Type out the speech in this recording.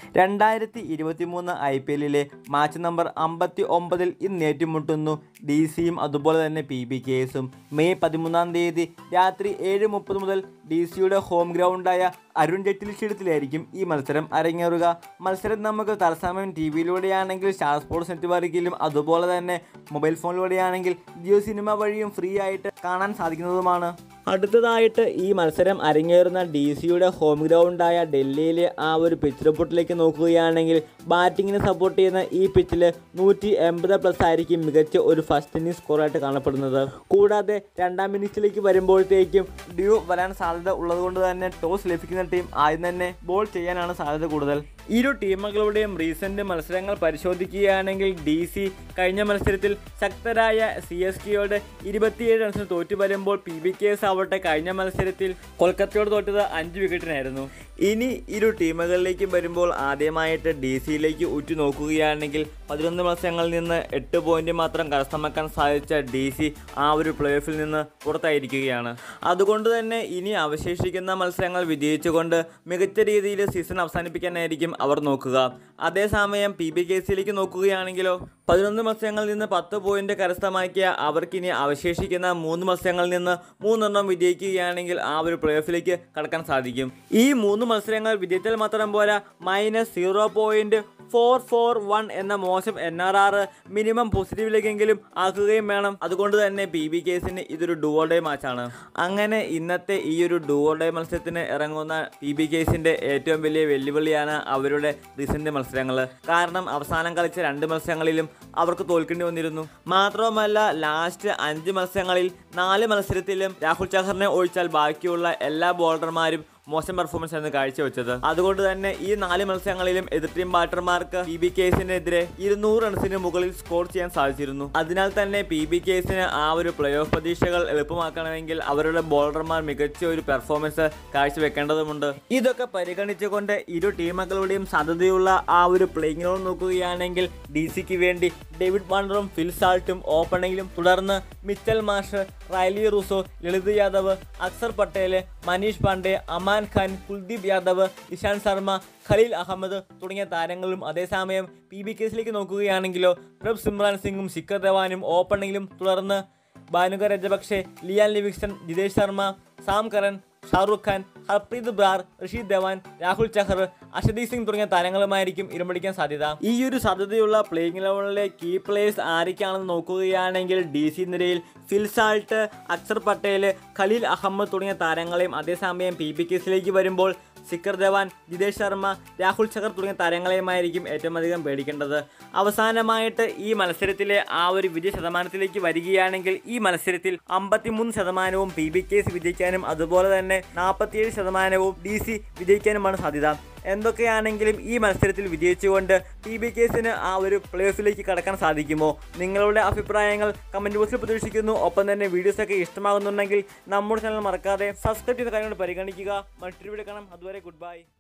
രണ്ടായിരത്തി ഇരുപത്തി മൂന്ന് ഐ പി എല്ലിലെ മാച്ച് നമ്പർ അമ്പത്തി ഒമ്പതിൽ ഇന്ന് ഏറ്റുമുട്ടുന്നു ഡി സിയും അതുപോലെ തന്നെ പി ബി കെസും മെയ് പതിമൂന്നാം തീയതി രാത്രി ഏഴ് മുപ്പത് മുതൽ ഡി സിയുടെ ഹോം ഗ്രൗണ്ടായ അരുൺ ജെറ്റ്ലി സ്റ്റേഡിയത്തിലായിരിക്കും ഈ മത്സരം അരങ്ങേറുക മത്സരം നമുക്ക് തത്സമയം ടി വിയിലൂടെയാണെങ്കിൽ സ്റ്റാർ സ്പോർട്സ് നെറ്റ്വർക്കിലും അതുപോലെ തന്നെ മൊബൈൽ ഫോണിലൂടെയാണെങ്കിൽ ജിയോ സിനിമ വഴിയും ഫ്രീ ആയിട്ട് കാണാൻ സാധിക്കുന്നതുമാണ് അടുത്തതായിട്ട് ഈ മത്സരം അരങ്ങേറുന്ന ഡി സിയുടെ ഹോം ഗ്രൗണ്ടായ ഡൽഹിയിലെ ആ ഒരു പിച്ച് റിപ്പോർട്ടിലേക്ക് നോക്കുകയാണെങ്കിൽ ബാറ്റിങ്ങിനെ സപ്പോർട്ട് ചെയ്യുന്ന ഈ പിച്ചിൽ നൂറ്റി എൺപത് പ്ലസ് ആയിരിക്കും മികച്ച ഒരു ഫസ്റ്റ് ഇന്നിംഗ് സ്കോറായിട്ട് കാണപ്പെടുന്നത് കൂടാതെ രണ്ടാം ഇന്നിംഗ്സിലേക്ക് വരുമ്പോഴത്തേക്കും ഡ്യൂ വരാൻ സാധ്യത ഉള്ളതുകൊണ്ട് തന്നെ ടോസ് ലഭിക്കുന്ന ടീം ആദ്യം തന്നെ ബോൾ ചെയ്യാനാണ് സാധ്യത കൂടുതൽ ഇരു ടീമുകളുടെയും റീസെന്റ് മത്സരങ്ങൾ പരിശോധിക്കുകയാണെങ്കിൽ ഡി സി കഴിഞ്ഞ മത്സരത്തിൽ ശക്തരായ സി എസ് കെയോട് ഇരുപത്തിയേഴ് റൺസിന് തോറ്റു വരുമ്പോൾ പി ബി കെ എസ് ആവട്ടെ കഴിഞ്ഞ മത്സരത്തിൽ കൊൽക്കത്തയോട് തോറ്റത് അഞ്ച് വിക്കറ്റിനായിരുന്നു ഇനി ഇരു ടീമുകളിലേക്കും വരുമ്പോൾ ആദ്യമായിട്ട് ഡി സിയിലേക്ക് ഉറ്റുനോക്കുകയാണെങ്കിൽ പതിനൊന്ന് മത്സരങ്ങളിൽ നിന്ന് എട്ട് പോയിന്റ് മാത്രം കരസ്ഥമാക്കാൻ സാധിച്ച ഡി സി ആ ഒരു പ്ലേ ഓഫിൽ നിന്ന് പുറത്തായിരിക്കുകയാണ് അതുകൊണ്ട് തന്നെ ഇനി അവശേഷിക്കുന്ന മത്സരങ്ങൾ വിജയിച്ചുകൊണ്ട് മികച്ച രീതിയിൽ സീസൺ അവസാനിപ്പിക്കാനായിരിക്കും അവർ നോക്കുക അതേസമയം പി ബി കെ സിയിലേക്ക് നോക്കുകയാണെങ്കിലോ പതിനൊന്ന് മത്സരങ്ങളിൽ നിന്ന് പത്ത് പോയിന്റ് കരസ്ഥമാക്കിയ അവർക്കിനി അവശേഷിക്കുന്ന മൂന്ന് മത്സരങ്ങളിൽ നിന്ന് മൂന്നെണ്ണം വിജയിക്കുകയാണെങ്കിൽ ആ ഒരു പ്ലേ ഓഫിലേക്ക് കടക്കാൻ സാധിക്കും ഈ മൂന്ന് മത്സരങ്ങൾ വിജയിച്ചാൽ മാത്രം പോരാ minus zero point four four one എന്ന മോശം എൻ ആർ ആർ മിനിമം പോസിറ്റീവിലേക്കെങ്കിലും ആക്കുകയും വേണം അതുകൊണ്ട് തന്നെ പി ബി കേസിന് ഇതൊരു ഡുവോ ഡേ മാച്ചാണ് അങ്ങനെ ഇന്നത്തെ ഈ ഒരു ഡുവോ ഡേ മത്സരത്തിന് ഇറങ്ങുന്ന പി ബി കേസിന്റെ ഏറ്റവും വലിയ വെല്ലുവിളിയാണ് അവരുടെ റീസെന്റ് മത്സരങ്ങൾ കാരണം അവസാനം കളിച്ച രണ്ട് മത്സരങ്ങളിലും അവർക്ക് തോൽക്കേണ്ടി വന്നിരുന്നു മാത്രവുമല്ല ലാസ്റ്റ് അഞ്ച് മത്സരങ്ങളിൽ നാല് മത്സരത്തിലും രാഹുൽ ചഹറിനെ ഒഴിച്ചാൽ ബാക്കിയുള്ള എല്ലാ ബോളർമാരും മോശം പെർഫോമൻസ് ആണ് കാഴ്ചവെച്ചത് അതുകൊണ്ട് തന്നെ ഈ നാല് മത്സരങ്ങളിലും എതിർ ടീം ബാറ്റർമാർക്ക് പി ബി കേസിനെതിരെ ഇരുന്നൂറ് റൺസിന് മുകളിൽ സ്കോർ ചെയ്യാൻ സാധിച്ചിരുന്നു അതിനാൽ തന്നെ പി ബി കേസിന് ആ ഒരു പ്ലേ ഓഫ് പ്രതീക്ഷകൾ എളുപ്പമാക്കണമെങ്കിൽ അവരുടെ ബോളർമാർ മികച്ച ഒരു പെർഫോമൻസ് കാഴ്ചവെക്കേണ്ടതുണ്ട് ഇതൊക്കെ പരിഗണിച്ചുകൊണ്ട് ഇരു ടീമുകളുടെയും സാധ്യതയുള്ള ആ ഒരു പ്ലേയിങ് നോക്കുകയാണെങ്കിൽ ഡി സിക്ക് വേണ്ടി ഡേവിഡ് വാണ്ടറും ഫിൽ സാൾട്ടും ഓപ്പണിംഗിലും തുടർന്ന് Mitchell Marsh Rilee Rossouw Lalit Yadav Axar Patel Manish Pandey Aman Khan Kuldeep Yadav Ishant Sharma Khaleel Ahmed തുടങ്ങിയ താരങ്ങളും അതേസമയം പി ബി കേസിലേക്ക് നോക്കുകയാണെങ്കിലോ പ്രഭ് സിമ്രാൻ സിംഗും ശിഖർ ധവാനും ഓപ്പണിംഗിലും തുടർന്ന് Bhanuka Rajapaksa Liam Livingstone Jitesh Sharma Sam Curran Shahrukh Khan Harpreet Brar Rishi Dhawan Rahul Chahar Arshdeep Singh തുടങ്ങിയ താരങ്ങളുമായിരിക്കും ഇരമ്പടിക്കാൻ സാധ്യത ഈ ഒരു സാധ്യതയുള്ള പ്ലേയിങ് ലെവലിലെ കീ പ്ലേയേഴ്സ് ആരൊക്കെയാണെന്ന് നോക്കുകയാണെങ്കിൽ ഡി സി നിരയിൽ ഫിൽ സാൾട്ട് അക്സർ പട്ടേൽ ഖലീൽ അഹമ്മദ് തുടങ്ങിയ താരങ്ങളെയും അതേസമയം പി ബി കേസിലേക്ക് വരുമ്പോൾ ശിഖർ ധവാൻ ജിതേഷ് ശർമ്മ രാഹുൽ ചഹർ തുടങ്ങിയ താരങ്ങളെയുമായിരിക്കും ഏറ്റവും അധികം പേടിക്കേണ്ടത് അവസാനമായിട്ട് ഈ മത്സരത്തിലെ ആ ഒരു വിജയ ശതമാനത്തിലേക്ക് വരികയാണെങ്കിൽ ഈ മത്സരത്തിൽ അമ്പത്തിമൂന്ന് ശതമാനവും പി ബി കേസ് വിജയിക്കാനും അതുപോലെ തന്നെ നാൽപ്പത്തിയേഴ് ശതമാനവും ഡി സി വിജയിക്കാനുമാണ് സാധ്യത എന്തൊക്കെയാണെങ്കിലും ഈ മത്സരത്തിൽ വിജയിച്ചുകൊണ്ട് പി ബി കേസിന് ആ ഒരു പ്ലേ ഓഫിലേക്ക് കടക്കാൻ സാധിക്കുമോ നിങ്ങളുടെ അഭിപ്രായങ്ങൾ കമൻറ്റ് ബോക്സിൽ പ്രതീക്ഷിക്കുന്നു ഒപ്പം തന്നെ വീഡിയോസൊക്കെ ഇഷ്ടമാകുന്നുണ്ടെങ്കിൽ നമ്മുടെ ചാനൽ മറക്കാതെ സബ്സ്ക്രൈബ് ചെയ്ത കാര്യങ്ങൾ പരിഗണിക്കുക മറ്റൊരു വീഡിയോ കാണാം അതുവരെ ഗുഡ് ബൈ